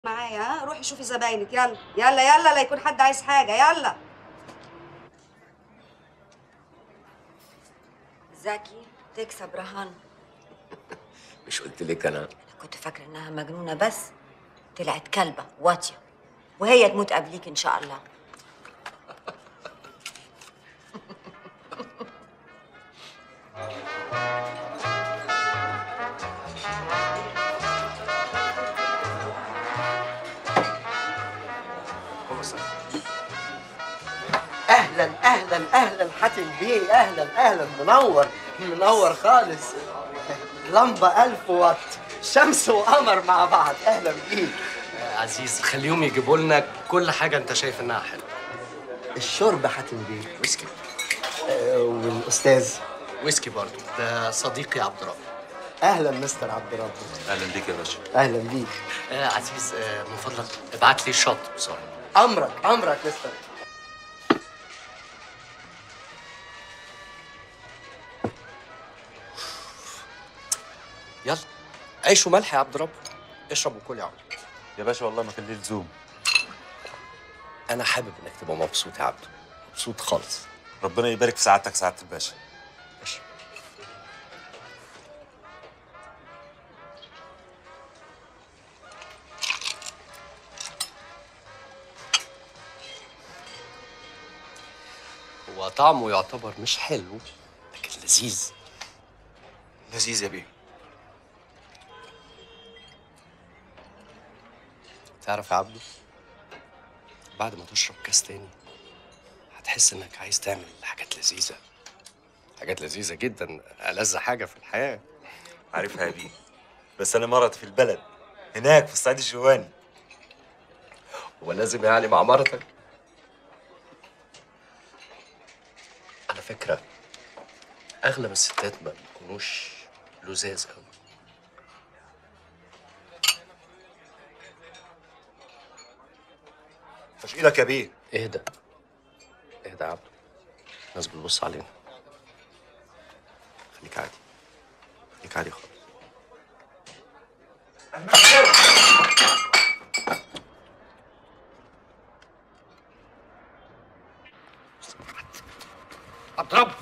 معايا ها روحي شوفي زباينك يلا يلا يلا لا يكون حد عايز حاجه يلا زكي تكسب رهان مش قلت لك انا انا كنت فاكره انها مجنونه بس طلعت كلبه واطيه وهي تموت قبليك ان شاء الله اهلا اهلا اهلا حاتم بيه اهلا اهلا منور منور خالص لمبه ألف واط شمس وقمر مع بعض اهلا بيك عزيز خليهم يجيبوا لنا كل حاجه انت شايف انها حلوه الشرب حاتم بيه ويسكي آه، والاستاذ ويسكي برضو ده صديقي عبد الرب اهلا مستر عبد الرب اهلا بيك يا باشا اهلا بيك آه عزيز آه من فضلك ابعت لي شوت بسرعه امرك امرك مستر يلا عيش وملح يا عبد الرب اشرب وكل يا عم يا باشا والله ما كان ليه لزوم انا حابب انك تبقى مبسوط يا عبده مبسوط خالص ربنا يبارك في سعادتك سعاده الباشا ماشي هو طعمه يعتبر مش حلو لكن لذيذ لذيذ يا بيه تعرف يا عبده بعد ما تشرب كاس تاني هتحس انك عايز تعمل حاجات لذيذة حاجات لذيذة جدا ألذ حاجة في الحياة عارفها يا بيه بس انا مرض في البلد هناك في الصعيد الجواني هو لازم يعني مع مرتك على فكرة أغلب الستات ما بيكونوش لزاز أوي مش ايدك يا بيه اهدى اهدى يا عبده الناس بتبص علينا خليك عادي خليك عادي خالص عبد رب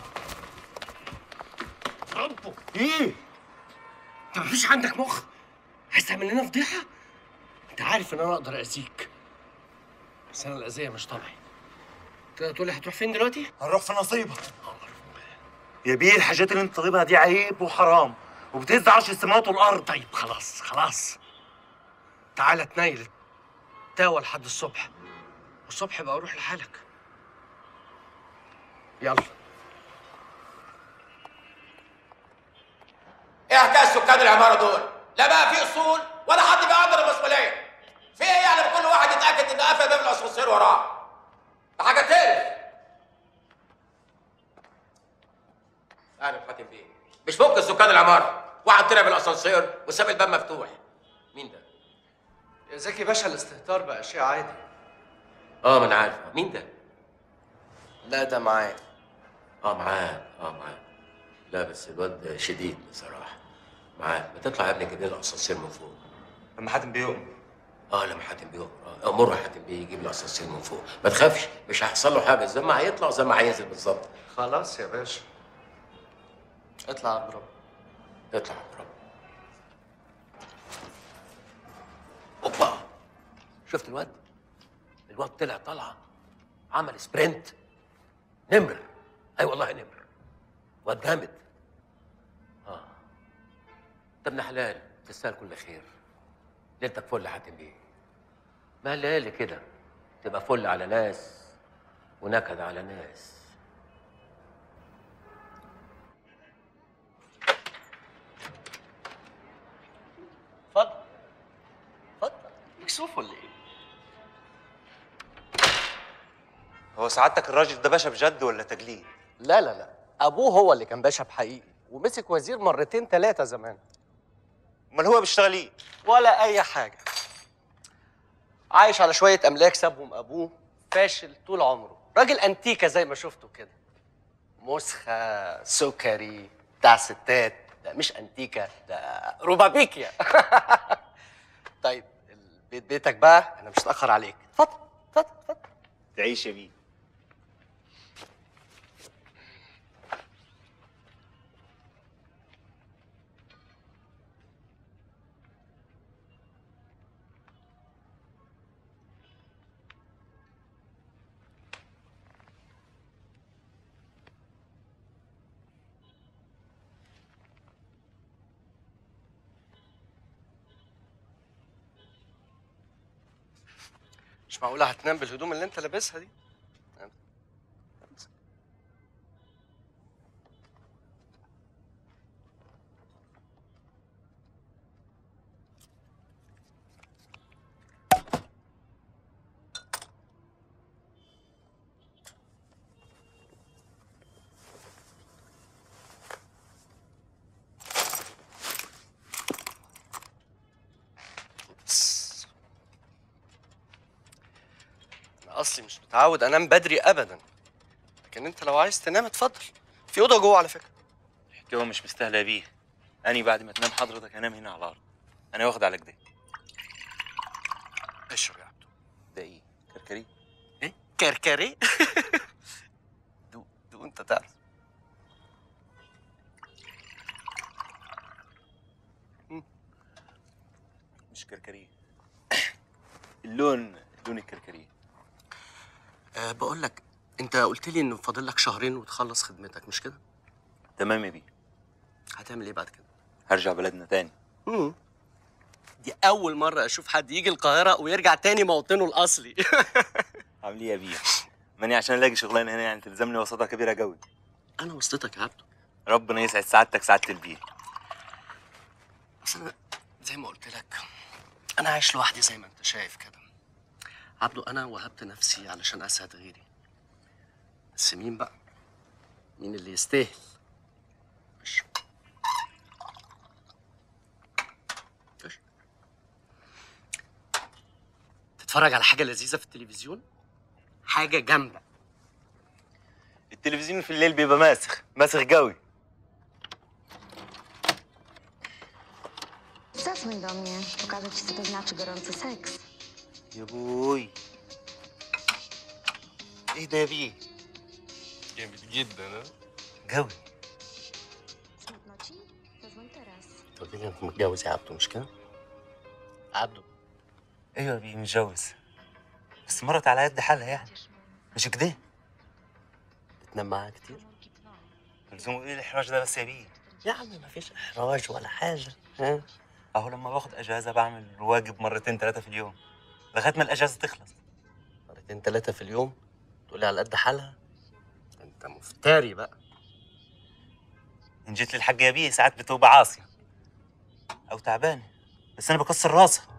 ربه ايه انت مفيش عندك مخ عايز تعمل لنا فضيحه انت عارف ان انا اقدر اذيك بس انا الاذيه مش طبعي تقدر تقول لي هتروح فين دلوقتي هنروح في نصيبك يا بيه الحاجات اللي انت طالبها دي عيب وحرام وبتهز عرش السماوات والارض طيب خلاص خلاص تعالى تنيل تاوى لحد الصبح والصبح بقى روح لحالك يلا ايه حكايه سكان العماره دول؟ لا بقى في اصول ولا حد بيقدر المسؤوليه. في ايه يعني كل واحد يتاكد ان قفل باب الاسانسير وراه؟ ده حاجه تقرف. اهلا حاتم بيه. مش فوق سكان العماره، واحد طلع بالاسانسير وساب الباب مفتوح. مين ده؟ يا زكي باشا الاستهتار بقى شيء عادي اه ما انا عارف، مين ده؟ لا ده معايا اه معاه اه معاه. لا بس الواد شديد بصراحه. معاه، ما تطلع يا ابني جيب لنا الاسانسير من فوق. لما حاتم بيقوم اه لما حاتم بيه اه مر حاتم بيه يجيب الاسانسير من فوق ما تخافش مش هيحصل له حاجه زي ما هيطلع زي ما هينزل بالظبط خلاص يا باشا اطلع يا عبد رب اطلع يا رب اوبا شفت الواد الواد طلع طلعه عمل سبرنت نمر اي والله نمر واد جامد اه ده ابن حلال تستاهل كل خير ليلتك فل يا حاتم بيه ما ليالي كده تبقى فل على ناس ونكد على ناس اتفضل اتفضل مكسوف ولا ايه؟ هو سعادتك الراجل ده باشا بجد ولا تجليد لا لا لا ابوه هو اللي كان باشا بحقيقي ومسك وزير مرتين ثلاثه زمان امال هو بيشتغل ايه ولا اي حاجه عايش على شويه املاك سابهم ابوه فاشل طول عمره راجل انتيكه زي ما شفته كده مسخه سكري بتاع ستات ده مش انتيكه ده روبابيكيا طيب بيت بيتك بقى انا مش هتاخر عليك اتفضل اتفضل اتفضل تعيش يا بيه مش معقوله هتنام بالهدوم اللي انت لابسها دي بس. انا اصلي مش متعود انام بدري ابدا لكن انت لو عايز تنام اتفضل في اوضه جوه على فكره الحكايه مش مستاهله يا بيه اني بعد ما تنام حضرتك انام هنا على الارض انا واخد على كده اشرب يا عبدو ده ايه كركري ايه كركري دو دو انت تعرف مش كركري اللون لون الكركري أه بقول لك انت قلت لي انه فاضل لك شهرين وتخلص خدمتك مش كده تمام يا بيه هتعمل ايه بعد كده هرجع بلدنا تاني مم. دي اول مره اشوف حد يجي القاهره ويرجع تاني موطنه الاصلي عامل ايه يا بيه ماني عشان الاقي شغلانه هنا يعني تلزمني وسطها كبيره قوي انا وصلتك يا عبدو ربنا يسعد سعادتك سعاده البيه بس انا زي ما قلت لك انا عايش لوحدي زي ما انت شايف كده عبدو انا وهبت نفسي علشان اسعد غيري بس مين بقى مين اللي يستاهل مش مش. تتفرج على حاجه لذيذه في التلفزيون حاجه جامده التلفزيون في الليل بيبقى ماسخ ماسخ قوي Zadzwoń do mnie, pokażę ci, co to znaczy gorący seks. يا بوي ايه ده يا بيه جامد جدا ها قوي Smutno ci? Zadzwoń teraz. انت قلت لي انك متجوز يا عبدو مش كده؟ عبدو ايوه يا بيه متجوز بس مرت على قد حالها يعني مش كده بتنام معاها كتير؟ لزوم ايه الاحراج ده بس يا بيه يا عم مفيش احراج ولا حاجه ها اهو لما باخد اجازه بعمل الواجب مرتين ثلاثه في اليوم لغايه ما الاجازه تخلص مرتين ثلاثه في اليوم تقولي على قد حالها انت مفتري بقى ان جيت للحاج يا بيه ساعات بتبقى عاصيه او تعبانه بس انا بكسر راسها